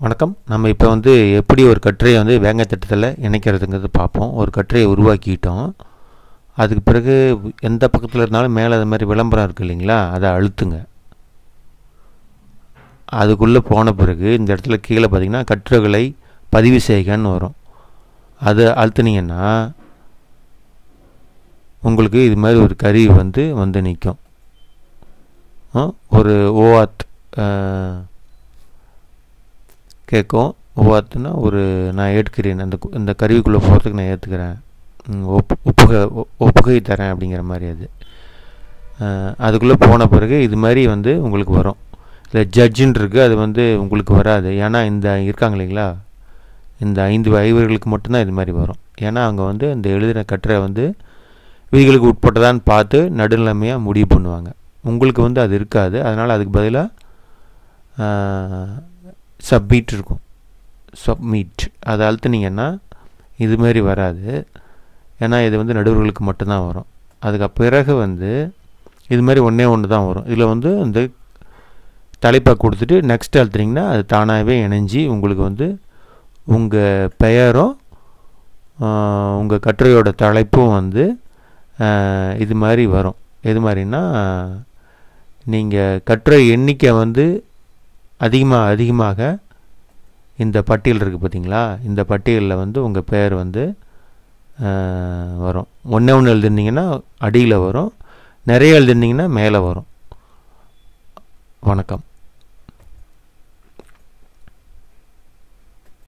வணக்கம் நம்ம இப்போ வந்து எப்படி ஒரு கட்டுரையை வந்து வேங்க திட்டத்தில் இணைக்கிறதுங்கிறது பார்ப்போம் ஒரு கட்டுரையை உருவாக்கிட்டோம் அதுக்கு பிறகு எந்த பக்கத்தில் இருந்தாலும் மேலே அது மாதிரி விளம்பரம் இருக்குது இல்லைங்களா அதை அழுத்துங்க அதுக்குள்ளே போன பிறகு இந்த இடத்துல கீழே பார்த்தீங்கன்னா கட்டுரைகளை பதிவு செய்கன்னு வரும் அது அழுத்துனீங்கன்னா உங்களுக்கு இது மாதிரி ஒரு கருவி வந்து வந்து நிற்கும் ஒரு ஓஆத் கேட்கும் ஓஆத்துனா ஒரு நான் ஏற்கிறேன் அந்த கு- இந்த கருவிக்குள்ளே போகிறதுக்கு நான் ஏற்றுக்கிறேன் ஒப்பு ஒப்புகை ஒ- ஒப்புகை தரேன் அப்படிங்கிற மாதிரி அது அதுக்குள்ளே போன பிறகு இது மாதிரி வந்து உங்களுக்கு வரும் இல்லை ஜட்ஜுன்னு இருக்குது அது வந்து உங்களுக்கு வராது ஏன்னா இந்த இருக்காங்க இல்லைங்களா இந்த ஐந்து ஐவர்களுக்கு மட்டும்தான் இது மாதிரி வரும் ஏன்னா அவங்க வந்து இந்த எழுதின கட்டுரை வந்து விதிகளுக்கு உட்பட்டதான்னு பார்த்து நடுநிலைமையாக முடிவு பண்ணுவாங்க உங்களுக்கு வந்து அது இருக்காது அதனால் அதுக்கு பதிலாக சப்மிட் இருக்கும் சப்மிட் அதை அழுத்துனீங்கன்னா இது மாதிரி வராது ஏன்னா இது வந்து நடுவர்களுக்கு மட்டும்தான் வரும் அதுக்கு பிறகு வந்து இது மாதிரி ஒன்றே ஒன்று தான் வரும் இதில் வந்து இந்த தலைப்பை கொடுத்துட்டு நெக்ஸ்ட் அழுத்துனீங்கன்னா அது தானாகவே இணைஞ்சி உங்களுக்கு வந்து உங்கள் பெயரும் உங்கள் கட்டுரையோட தலைப்பும் வந்து ஆஹ், இது மாதிரி வரும் எது மாதிரின்னா நீங்கள் கட்டுரை எண்ணிக்கை வந்து அதிகமாக அதிகமாக இந்த பட்டியல் இருக்குது பார்த்தீங்களா இந்த பட்டியலில் வந்து உங்கள் பேர் வந்து ஆஹ், வரும் ஒன்றே ஒன்று எழுதிருந்தீங்கன்னா அடியில் வரும் நிறைய எழுதிருந்தீங்கன்னா மேலே வரும் வணக்கம்